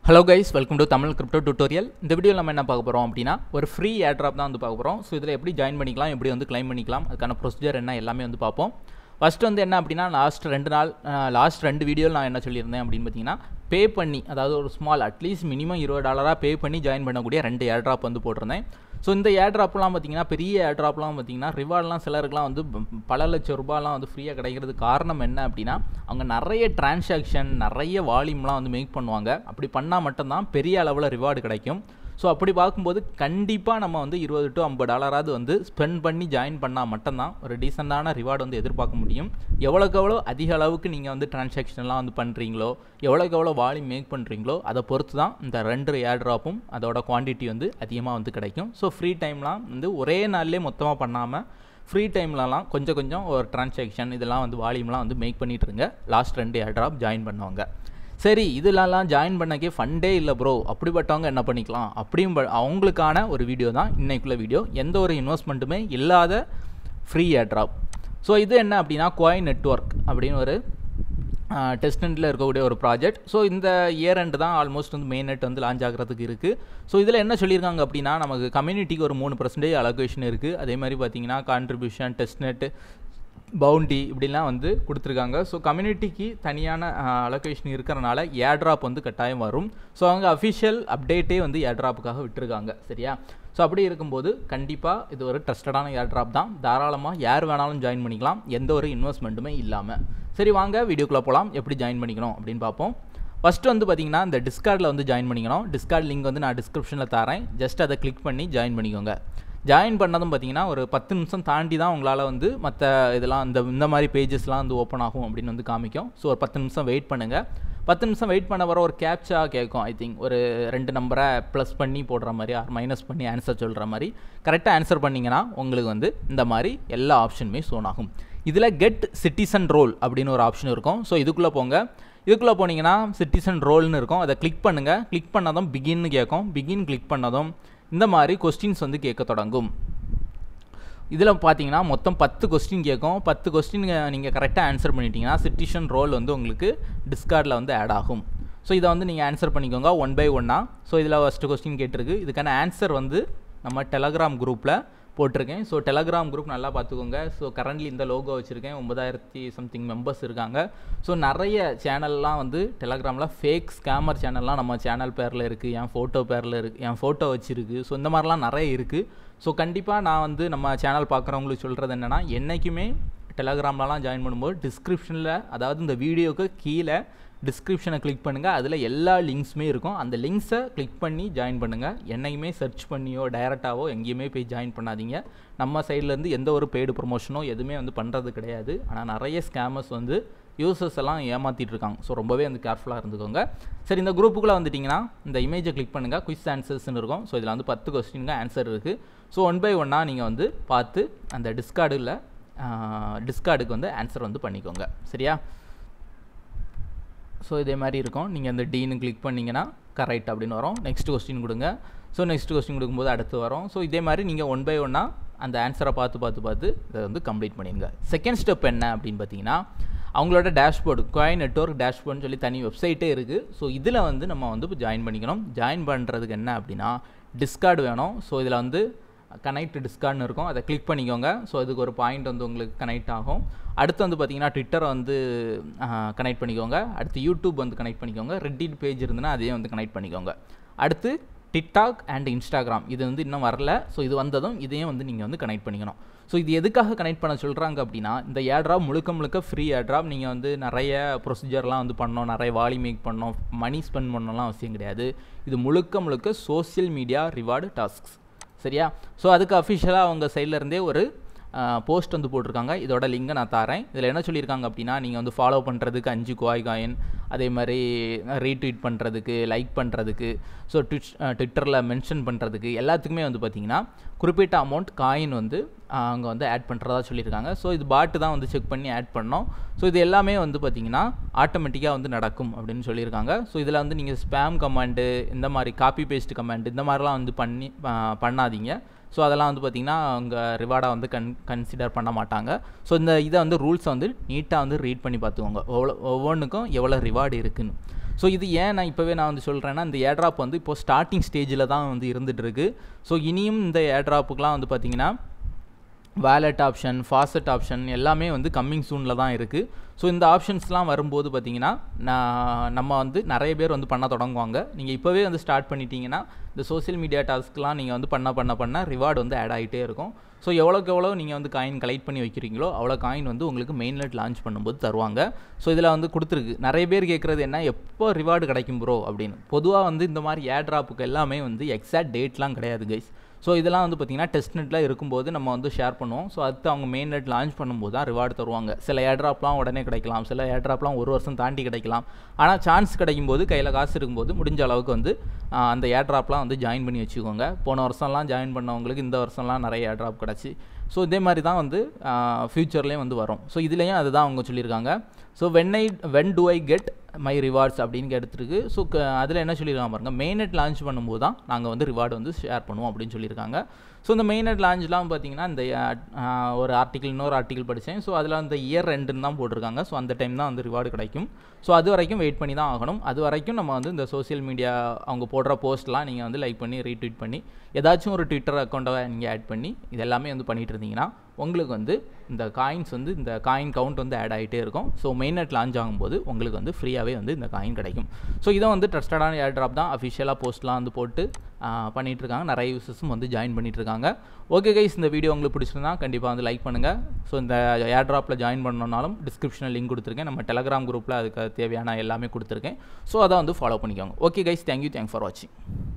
hello guys welcome to Tamil crypto tutorial இந்த வீடியோவில் நம்ம என்ன பார்க்க போகிறோம் அப்படின்னா ஒரு ஃப்ரீ ஏர்ட்ராப் தான் வந்து பார்க்க போகிறோம் ஸோ இதில் எப்படி ஜாயின் பண்ணிக்கலாம் எப்படி வந்து க்ளைம் பண்ணிக்கலாம் அதுக்கான ப்ரொசீஜர் என்ன எல்லாமே வந்து பார்ப்போம் ஃபஸ்ட் வந்து என்ன அப்படின்னா லாஸ்ட் ரெண்டு நாள் லாஸ்ட் ரெண்டு வீடியோவில் நான் என்ன சொல்லியிருந்தேன் அப்படின்னு பார்த்தீங்கன்னா பே பண்ணி அதாவது ஒரு ஸ்மால் அட்லீஸ்ட் மினிமம் இருபது டாலராக பே பண்ணி ஜாயின் பண்ணக்கூடிய ரெண்டு ஏர்ட்ராப் வந்து போட்டிருந்தேன் ஸோ இந்த ஏர்ட்ராப்லாம் பார்த்தீங்கன்னா பெரிய ஏர்ட்ராப்லாம் பார்த்தீங்கன்னா ரிவார்ட்லாம் சிலருக்குலாம் வந்து ப- பல லட்சம் ரூபாய்லாம் வந்து ஃப்ரீயாக கிடைக்கிறதுக்கு காரணம் என்ன அப்படின்னா அவங்க நிறைய டிரான்சாக்ஷன் நிறைய வால்யூம்லாம் வந்து மேக் பண்ணுவாங்க அப்படி பண்ணால் மட்டும்தான் பெரிய அளவில் ரிவார்டு கிடைக்கும் ஸோ அப்படி பார்க்கும்போது கண்டிப்பாக நம்ம வந்து இருபது டு ஐம்பது டாலராவது வந்து ஸ்பெண்ட் பண்ணி ஜாயின் பண்ணால் மட்டும்தான் ஒரு டீசெண்டான ரிவார்டு வந்து எதிர்பார்க்க முடியும் எவ்வளோக்கு எவ்வளோ அதிக அளவுக்கு நீங்கள் வந்து டிரான்சாக்ஷன்லாம் வந்து பண்ணுறீங்களோ எவ்வளோக்கு எவ்வளோ வால்யூம் மேக் பண்ணுறீங்களோ அதை பொறுத்து தான் இந்த ரெண்டு ஏர் ட்ராப்பும் அதோட குவான்டிட்டி வந்து அதிகமாக வந்து கிடைக்கும் ஸோ ஃப்ரீ டைம்லாம் வந்து ஒரே நாள்லேயே மொத்தமாக பண்ணாமல் ஃப்ரீ டைம்லலாம் கொஞ்சம் கொஞ்சம் ஒரு டிரான்சாக்ஷன் இதெல்லாம் வந்து வால்யூம்லாம் வந்து மேக் பண்ணிட்டு இருங்க லாஸ்ட் ரெண்டு ஏர் ட்ராப் ஜாயின் பண்ணுவாங்க சரி இதுலலாம் ஜாயின் பண்ணக்கே ஃபண்டே இல்லை ப்ரோ அப்படிப்பட்டவங்க என்ன பண்ணிக்கலாம் அப்படியும் ப- அவங்களுக்கான ஒரு வீடியோ தான் இன்னைக்குள்ள வீடியோ எந்த ஒரு இன்வெஸ்ட்மெண்ட்டுமே இல்லாத ஃப்ரீ ஏர்ட்ராப் ஸோ இது என்ன அப்படின்னா கோயின் நெட்வொர்க் அப்படின்னு ஒரு டெஸ்டன்ட்டில் இருக்கக்கூடிய ஒரு ப்ராஜெக்ட் ஸோ இந்த இயர் எண்டு தான் ஆல்மோஸ்ட் வந்து மெயின் நெட் வந்து லான்ச் ஆகிறதுக்கு இருக்குது ஸோ இதில் என்ன சொல்லியிருக்காங்க அப்படின்னா நமக்கு கம்யூனிட்டிக்கு ஒரு மூணு பர்சன்டேஜ் அலோகேஷன் இருக்குது அதே மாதிரி பார்த்தீங்கன்னா கான்ட்ரிபியூஷன் டெஸ்ட் நெட் பவுண்டி இப்படிலாம் வந்து கொடுத்துருக்காங்க ஸோ கம்யூனிட்டிக்கு தனியான அலோகேஷன் இருக்கிறனால ஏர்ட்ராப் வந்து கட்டாயம் வரும் ஸோ அவங்க அஃபிஷியல் அப்டேட்டே வந்து ஏர்ட்ராப்புக்காக விட்டுருக்காங்க சரியா ஸோ அப்படி இருக்கும்போது கண்டிப்பாக இது ஒரு ட்ரஸ்டடான ஏர்ட்ராப் தான் தாராளமாக யார் வேணாலும் ஜாயின் பண்ணிக்கலாம் எந்த ஒரு இன்வெஸ்ட்மெண்ட்டுமே இல்லாமல் சரி வாங்க வீடியோக்குள்ளே போகலாம் எப்படி ஜாயின் பண்ணிக்கணும் அப்படின்னு பார்ப்போம் ஃபஸ்ட்டு வந்து பார்த்தீங்கன்னா இந்த டிஸ்கார்டில் வந்து ஜாயின் பண்ணிக்கணும் டிஸ்கார்ட் லிங்க் வந்து நான் டிஸ்கிரிப்ஷனில் தரேன் ஜஸ்ட் அதை கிளிக் பண்ணி ஜாயின் பண்ணிக்கோங்க ஜாயின் பண்ணதும் பார்த்தீங்கன்னா ஒரு பத்து நிமிஷம் தாண்டி தான் உங்களால் வந்து மற்ற இதெல்லாம் இந்த இந்த மாதிரி பேஜஸ்லாம் வந்து ஓப்பன் ஆகும் அப்படின்னு வந்து காமிக்கும் ஸோ ஒரு பத்து நிமிஷம் வெயிட் பண்ணுங்கள் பத்து நிமிஷம் வெயிட் பண்ண வர ஒரு கேப்சா கேட்கும் ஐ திங்க் ஒரு ரெண்டு நம்பரை ப்ளஸ் பண்ணி போடுற மாதிரி ஆர் மைனஸ் பண்ணி ஆன்சர் சொல்கிற மாதிரி கரெக்டாக ஆன்சர் பண்ணிங்கன்னா உங்களுக்கு வந்து இந்த மாதிரி எல்லா ஆப்ஷனுமே ஷோன் ஆகும் இதில் கெட் சிட்டிசன் ரோல் அப்படின்னு ஒரு ஆப்ஷன் இருக்கும் ஸோ இதுக்குள்ளே போங்க இதுக்குள்ளே போனீங்கன்னா சிட்டிசன் ரோல்னு இருக்கும் அதை கிளிக் பண்ணுங்கள் கிளிக் பண்ணதும் பிகின்னு கேட்கும் பிகின் கிளிக் பண்ணதும் இந்த மாதிரி கொஸ்டின்ஸ் வந்து கேட்க தொடங்கும் இதில் பார்த்தீங்கன்னா மொத்தம் பத்து கொஸ்டின் கேட்கும் பத்து கொஸ்டின் நீங்கள் கரெக்டாக ஆன்சர் பண்ணிட்டீங்கன்னா சிட்டிசன் ரோல் வந்து உங்களுக்கு டிஸ்கார்டில் வந்து ஆட் ஆகும் ஸோ இதை வந்து நீங்கள் ஆன்சர் பண்ணிக்கோங்க ஒன் பை ஒன்னாக ஸோ இதில் ஃபஸ்ட்டு கொஸ்டின் கேட்டிருக்கு இதுக்கான ஆன்சர் வந்து நம்ம டெலகிராம் குரூப்பில் போட்டிருக்கேன் ஸோ டெலகிராம் குரூப் நல்லா பார்த்துக்கோங்க ஸோ கரண்ட்லி இந்த லோகோ வச்சுருக்கேன் ஒன்பதாயிரத்தி சம்திங் மெம்பர்ஸ் இருக்காங்க ஸோ நிறைய சேனல்லாம் வந்து டெலகிராமில் ஃபேக் ஸ்கேமர் சேனல்லாம் நம்ம சேனல் பேரில் இருக்குது என் ஃபோட்டோ பேரில் இருக்குது என் ஃபோட்டோ வச்சுருக்கு ஸோ இந்த மாதிரிலாம் நிறைய இருக்குது ஸோ கண்டிப்பாக நான் வந்து நம்ம சேனல் பார்க்குறவங்களுக்கு சொல்கிறது என்னென்னா என்றைக்குமே டெலகிராம்லலாம் ஜாயின் பண்ணும்போது டிஸ்கிரிப்ஷனில் அதாவது இந்த வீடியோக்கு கீழே டிஸ்கிரிப்ஷனை கிளிக் பண்ணுங்கள் அதில் எல்லா லிங்க்ஸுமே இருக்கும் அந்த லிங்க்ஸை கிளிக் பண்ணி ஜாயின் பண்ணுங்கள் என்னைக்குமே சர்ச் பண்ணியோ டைரெக்டாவோ எங்கேயுமே போய் ஜாயின் பண்ணாதீங்க நம்ம சைட்லேருந்து எந்த ஒரு பெய்டு ப்ரொமோஷனோ எதுவுமே வந்து பண்ணுறது கிடையாது ஆனால் நிறைய ஸ்கேமர்ஸ் வந்து யூசர்ஸ் எல்லாம் ஏமாற்றிட்டு இருக்காங்க ஸோ ரொம்பவே வந்து கேர்ஃபுல்லாக இருந்துக்கோங்க சரி இந்த குரூப்புக்குள்ளே வந்துட்டிங்கன்னா இந்த இமேஜை கிளிக் பண்ணுங்கள் குவிஸ் ஆன்சர்ஸ்னு இருக்கும் ஸோ இதில் வந்து பத்து கொஸ்டினுக்கு ஆன்சர் இருக்குது ஸோ ஒன் பை ஒன்னாக நீங்கள் வந்து பார்த்து அந்த டிஸ்கார்டில் டிஸ்கார்டுக்கு வந்து ஆன்சர் வந்து பண்ணிக்கோங்க சரியா ஸோ இதே மாதிரி இருக்கும் நீங்கள் அந்த டீனு கிளிக் பண்ணிங்கன்னா கரெக்ட் அப்படின்னு வரும் நெக்ஸ்ட் கொஸ்டின் கொடுங்க ஸோ நெக்ஸ்ட் கொஸ்டின் கொடுக்கும்போது அடுத்து வரும் ஸோ இதே மாதிரி நீங்கள் ஒன் பை ஒன்னாக அந்த ஆன்சரை பார்த்து பார்த்து பார்த்து இதை வந்து கம்ப்ளீட் பண்ணிடுங்க செகண்ட் ஸ்டெப் என்ன அப்படின்னு பார்த்தீங்கன்னா அவங்களோட டேஷ்போர்டு காயின் நெட்ஒர்க் டேஷ்போர்ட்னு சொல்லி தனி வெப்சைட்டே இருக்குது ஸோ இதில் வந்து நம்ம வந்து இப்போ ஜாயின் பண்ணிக்கணும் ஜாயின் பண்ணுறதுக்கு என்ன அப்படின்னா டிஸ்கார்டு வேணும் ஸோ இதில் வந்து கனெக்ட் டிஸ்கார்ட்னு இருக்கும் அதை கிளிக் பண்ணிக்கோங்க ஸோ இதுக்கு ஒரு பாயிண்ட் வந்து உங்களுக்கு கனெக்ட் ஆகும் அடுத்து வந்து பார்த்தீங்கன்னா ட்விட்டரை வந்து கனெக்ட் பண்ணிக்கோங்க அடுத்து யூடியூப் வந்து கனெக்ட் பண்ணிக்கோங்க ரெட்டிட் பேஜ் இருந்ததுன்னா அதையும் வந்து கனெக்ட் பண்ணிக்கோங்க அடுத்து டிக்டாக் அண்ட் இன்ஸ்டாகிராம் இது வந்து இன்னும் வரல ஸோ இது வந்ததும் இதையும் வந்து நீங்கள் வந்து கனெக்ட் பண்ணிக்கணும் ஸோ இது எதுக்காக கனெக்ட் பண்ண சொல்கிறாங்க அப்படின்னா இந்த ஏர்ட்ராப் முழுக்க முழுக்க ஃப்ரீ ஏர்ட்ராப் நீங்கள் வந்து நிறைய ப்ரொசீஜர்லாம் வந்து பண்ணோம் நிறைய வாலி மேக் பண்ணோம் மணி ஸ்பெண்ட் பண்ணலாம் அவசியம் கிடையாது இது முழுக்க முழுக்க சோஷியல் மீடியா ரிவார்டு டாஸ்க்ஸ் சரியா ஸோ அதுக்கு அஃபிஷியலாக அவங்க சைடில் இருந்தே ஒரு போஸ்ட் வந்து போட்டிருக்காங்க இதோட லிங்கை நான் தரேன் இதில் என்ன சொல்லியிருக்காங்க அப்படின்னா நீங்கள் வந்து ஃபாலோ பண்ணுறதுக்கு அஞ்சு குவாய் காயின் அதே மாதிரி ரீட்வீட் பண்ணுறதுக்கு லைக் பண்ணுறதுக்கு ஸோ ட்விட் ட்விட்டரில் மென்ஷன் பண்ணுறதுக்கு எல்லாத்துக்குமே வந்து பார்த்தீங்கன்னா குறிப்பிட்ட அமௌண்ட் காயின் வந்து அங்கே வந்து ஆட் பண்ணுறதா சொல்லியிருக்காங்க ஸோ இது பாட்டு தான் வந்து செக் பண்ணி ஆட் பண்ணோம் ஸோ இது எல்லாமே வந்து பார்த்தீங்கன்னா ஆட்டோமேட்டிக்காக வந்து நடக்கும் அப்படின்னு சொல்லியிருக்காங்க ஸோ இதில் வந்து நீங்கள் ஸ்பேம் கமாண்டு இந்த மாதிரி காப்பி பேஸ்ட் கமாண்ட் இந்த மாதிரிலாம் வந்து பண்ணி பண்ணாதீங்க ஸோ அதெல்லாம் வந்து பார்த்திங்கன்னா அவங்க ரிவார்டாக வந்து கன் கன்சிடர் பண்ண மாட்டாங்க ஸோ இந்த இதை வந்து ரூல்ஸை வந்து நீட்டாக வந்து ரீட் பண்ணி பார்த்துக்கோங்க எவ்வளோ ஒவ்வொன்றுக்கும் எவ்வளோ ரிவார்டு இருக்குன்னு ஸோ இது ஏன் நான் இப்போவே நான் வந்து சொல்கிறேன்னா இந்த ஏட்ராப் வந்து இப்போது ஸ்டார்டிங் ஸ்டேஜில் தான் வந்து இருந்துகிட்ருக்கு ஸோ இனியும் இந்த ஏட்ராப்புக்கெலாம் வந்து பார்த்திங்கன்னா வேலட் ஆப்ஷன் ஃபாசட் ஆப்ஷன் எல்லாமே வந்து கம்மிங் சூனில் தான் இருக்குது ஸோ இந்த ஆப்ஷன்ஸ்லாம் வரும்போது பார்த்தீங்கன்னா நான் நம்ம வந்து நிறைய பேர் வந்து பண்ண தொடங்குவாங்க நீங்கள் இப்போவே வந்து ஸ்டார்ட் பண்ணிட்டீங்கன்னா இந்த சோசியல் மீடியா டாஸ்க்லாம் நீங்கள் வந்து பண்ண பண்ண பண்ண ரிவார்டு வந்து ஆட் ஆகிட்டே இருக்கும் ஸோ எவ்வளோக்கு எவ்வளோ நீங்கள் வந்து காயின் கலெக்ட் பண்ணி வைக்கிறீங்களோ அவ்வளோ காயின் வந்து உங்களுக்கு மெயின்லெட் லான்ச் பண்ணும்போது தருவாங்க ஸோ இதில் வந்து கொடுத்துருக்கு நிறைய பேர் கேட்குறது என்ன எப்போ ரிவார்டு கிடைக்கும் ப்ரோ அப்படின்னு பொதுவாக வந்து இந்த மாதிரி ஏட்ராப்புக்கு எல்லாமே வந்து எக்ஸாக்ட் டேட்லாம் கிடையாது கைஸ் ஸோ இதெல்லாம் வந்து பார்த்திங்கன்னா டெஸ்ட் நெட்டில் இருக்கும்போது நம்ம வந்து ஷேர் பண்ணுவோம் ஸோ அடுத்து அவங்க மெயின் நெட் லான்ச் பண்ணும்போது தான் ரிவார்டு தருவாங்க சில ஏட்ராப்லாம் உடனே கிடைக்கலாம் சில ஏட்ராப்லாம் ஒரு வருஷம் தாண்டி கிடைக்கலாம் ஆனால் சான்ஸ் கிடைக்கும்போது கையில் காசு இருக்கும்போது முடிஞ்ச அளவுக்கு வந்து அந்த ஏட்ராப்லாம் வந்து ஜாயின் பண்ணி வச்சுக்கோங்க போன வருஷம்லாம் ஜாயின் பண்ணவங்களுக்கு இந்த வருஷம்லாம் நிறைய ஏட்ராப் கிடச்சி ஸோ இதே மாதிரி தான் வந்து ஃப்யூச்சர்லேயும் வந்து வரும் ஸோ இதுலேயும் அதுதான் அவங்க சொல்லியிருக்காங்க so when I when do I get my rewards அப்படின்னு எடுத்துருக்கு ஸோ அதில் என்ன சொல்லியிருக்காங்க பாருங்கள் மெயினெட் லான்ச் பண்ணும்போது தான் நாங்கள் வந்து ரிவார்டு வந்து ஷேர் பண்ணுவோம் அப்படின்னு சொல்லியிருக்காங்க ஸோ இந்த மெயினெட் லான்ச்லாம் பார்த்தீங்கன்னா இந்த ஒரு ஆர்டிக்கல் இன்னொரு ஆர்டிக்கல் படித்தேன் ஸோ அதில் அந்த இயர் ரெண்டுன்னு தான் போட்டிருக்காங்க ஸோ அந்த டைம் தான் வந்து ரிவார்டு கிடைக்கும் ஸோ அது வரைக்கும் வெயிட் பண்ணி தான் ஆகணும் அது வரைக்கும் நம்ம வந்து இந்த சோசியல் மீடியா அவங்க போடுற போஸ்ட்லாம் நீங்கள் வந்து லைக் பண்ணி ரீட்வீட் பண்ணி ஏதாச்சும் ஒரு ட்விட்டர் அக்கௌண்ட்டை நீங்கள் ஆட் பண்ணி இது எல்லாமே வந்து பண்ணிகிட்டு இருந்தீங்கன்னா உங்களுக்கு வந்து இந்த காயின்ஸ் வந்து இந்த காயின் கவுண்ட் வந்து ஆட் ஆகிட்டே இருக்கும் ஸோ மெயின் நெட் லான்ச் ஆகும்போது உங்களுக்கு வந்து ஃப்ரீயாகவே வந்து இந்த காயின் கிடைக்கும் ஸோ இதை வந்து ட்ரஸ்டடான ஏர் ட்ராப் தான் அஃபிஷியலாக போஸ்ட்லாம் வந்து போட்டு பண்ணிகிட்ருக்காங்க நிறைய யூசர்ஸும் வந்து ஜாயின் பண்ணிகிட்ருக்காங்க ஓகே கைஸ் இந்த வீடியோ உங்களுக்கு பிடிச்சிருந்தா கண்டிப்பாக வந்து லைக் பண்ணுங்கள் ஸோ இந்த ஏர் ட்ராப்பில் ஜாயின் பண்ணணுன்னாலும் டிஸ்கிரிப்ஷனில் லிங்க் கொடுத்துருக்கேன் நம்ம டெலகிராம் குரூப்பில் அதுக்கு தேவையான எல்லாமே கொடுத்துருக்கேன் ஸோ அதை வந்து ஃபாலோ பண்ணிக்கோங்க okay guys thank you thank for வாட்சிங்